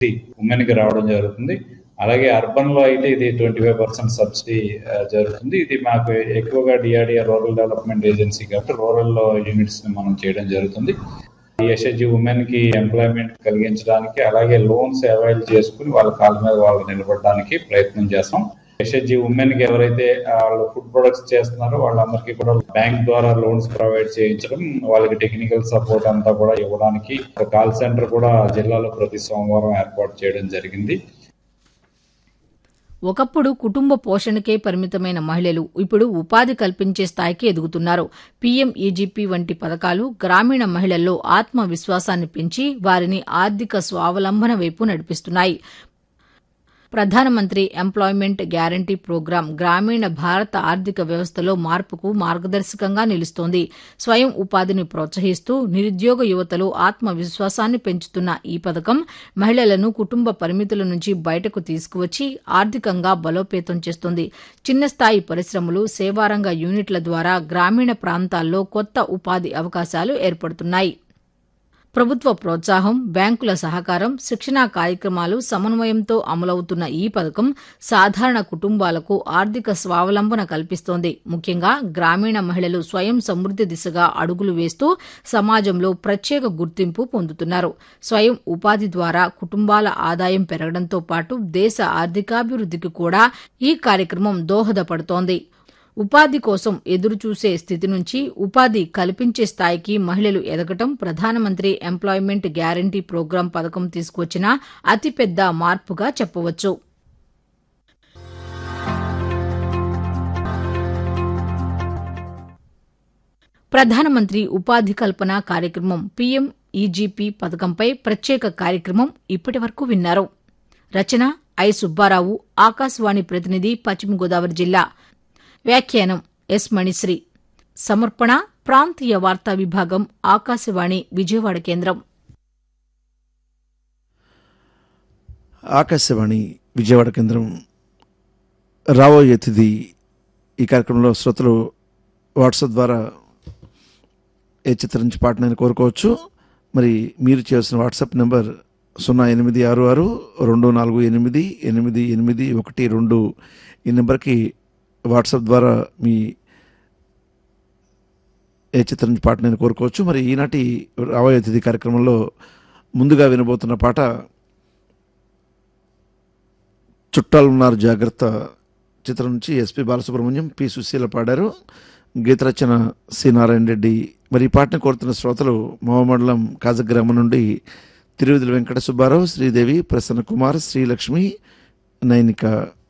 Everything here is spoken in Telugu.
ఉమెన్ కి రావడం జరుగుతుంది అలాగే అర్బన్ లో అయితే ఇది ట్వంటీ ఫైవ్ పర్సెంట్ సబ్సిడీ జరుగుతుంది ఇది మాకు ఎక్కువగా డిఆర్డిఆర్ రూరల్ డెవలప్మెంట్ ఏజెన్సీ కాబట్టి రూరల్ యూనిట్స్ ని మనం చేయడం జరుగుతుంది ఎస్హెచ్జి ఉమెన్ కి ఎంప్లాయ్మెంట్ కలిగించడానికి అలాగే లోన్స్ అవైల్ చేసుకుని వాళ్ళ కాళ్ళ మీద వాళ్ళు నిలబడడానికి ప్రయత్నం చేస్తాం ఎస్హెచ్జి ఉమెన్ కి ఎవరైతే వాళ్ళు ఫుడ్ ప్రొడక్ట్స్ చేస్తున్నారో వాళ్ళందరికీ కూడా బ్యాంక్ ద్వారా లోన్స్ ప్రొవైడ్ చేయించడం వాళ్ళకి టెక్నికల్ సపోర్ట్ అంతా కూడా ఇవ్వడానికి ఒక కాల్ సెంటర్ కూడా జిల్లాలో ప్రతి సోమవారం ఏర్పాటు చేయడం జరిగింది ఒకప్పుడు కుటుంబ పోషణకే పరిమితమైన మహిళలు ఇప్పుడు ఉపాధి కల్పించే స్థాయికి ఎదుగుతున్నారు పీఎం ఈజీపీ వంటి పథకాలు గ్రామీణ మహిళల్లో ఆత్మవిశ్వాసాన్ని పెంచి వారిని ఆర్థిక స్వావలంబన వైపు నడిపిస్తున్నాయి ప్రధానమంత్రి ఎంప్లాయ్మెంట్ గ్యారంటీ ప్రోగ్రాం గ్రామీణ భారత ఆర్థిక వ్యవస్థలో మార్పుకు మార్గదర్శకంగా నిలుస్తోంది స్వయం ఉపాధిని ప్రోత్సహిస్తూ నిరుద్యోగ యువతలో ఆత్మవిశ్వాసాన్ని పెంచుతున్న ఈ పథకం మహిళలను కుటుంబ పరిమితుల నుంచి బయటకు తీసుకువచ్చి ఆర్థికంగా బలోపేతం చేస్తుంది చిన్న స్థాయి పరిశ్రమలు సేవారంగ యూనిట్ల ద్వారా గ్రామీణ ప్రాంతాల్లో కొత్త ఉపాధి అవకాశాలు ఏర్పడుతున్నాయి ప్రభుత్వ ప్రోత్సాహం బ్యాంకుల సహకారం శిక్షణా కార్యక్రమాలు సమన్వయంతో అమలవుతున్న ఈ పథకం సాధారణ కుటుంబాలకు ఆర్థిక స్వావలంబన కల్పిస్తోంది ముఖ్యంగా గ్రామీణ మహిళలు స్వయం సమృద్ది దిశగా అడుగులు వేస్తూ సమాజంలో ప్రత్యేక గుర్తింపు పొందుతున్నారు స్వయం ఉపాధి ద్వారా కుటుంబాల ఆదాయం పెరగడంతో పాటు దేశ ఆర్థికాభివృద్దికి కూడా ఈ కార్యక్రమం దోహదపడుతోంది ఉపాధి కోసం ఎదురుచూసే స్థితి నుంచి ఉపాధి కల్పించే స్థాయికి మహిళలు ఎదగటం ప్రధానమంత్రి ఎంప్లాయ్మెంట్ గ్యారంటీ ప్రోగ్రాం పథకం తీసుకొచ్చిన అతిపెద్ద మార్పుగా చెప్పవచ్చు ప్రధానమంత్రి ఉపాధి కల్పన కార్యక్రమం పీఎం ఈజీపీ పథకంపై ప్రత్యేక కార్యక్రమం ఇప్పటి వరకు విన్నారు రచన ఐ సుబ్బారావు ఆకాశవాణి ప్రతినిధి పశ్చిమ గోదావరి జిల్లా వ్యాఖ్యానం ఎస్ మణిశ్రీ సమర్పణ ప్రాంతీయ వార్తా విభాగం ఆకాశవాణి విజయవాడ కేంద్రం ఆకాశవాణి విజయవాడ కేంద్రం రాబోయే తిథి ఈ కార్యక్రమంలో శ్రోతలు వాట్సాప్ ద్వారా ఏ చిత్రం నుంచి పాటనైనా కోరుకోవచ్చు మరి మీరు చేయాల్సిన వాట్సాప్ నెంబర్ సున్నా ఎనిమిది ఆరు ఆరు రెండు నాలుగు ఎనిమిది ఎనిమిది ఎనిమిది ఒకటి రెండు ఈ నెంబర్కి వాట్సాప్ ద్వారా మీ ఏ చిత్రం నుంచి పాట నేను కోరుకోవచ్చు మరి ఈనాటి రాబోయే తిథి కార్యక్రమంలో ముందుగా వినబోతున్న పాట చుట్టాలున్నారు జాగ్రత్త చిత్రం నుంచి ఎస్పి బాలసుబ్రహ్మణ్యం పి సుశీల పాడారు గీత రచన సి నారాయణ రెడ్డి మరి ఈ పాటను కోరుతున్న శ్రోతలు మోహమండలం కాజగ్రామం నుండి తిరువిధుల వెంకట సుబ్బారావు శ్రీదేవి ప్రసన్న కుమార్ శ్రీలక్ష్మి నైనిక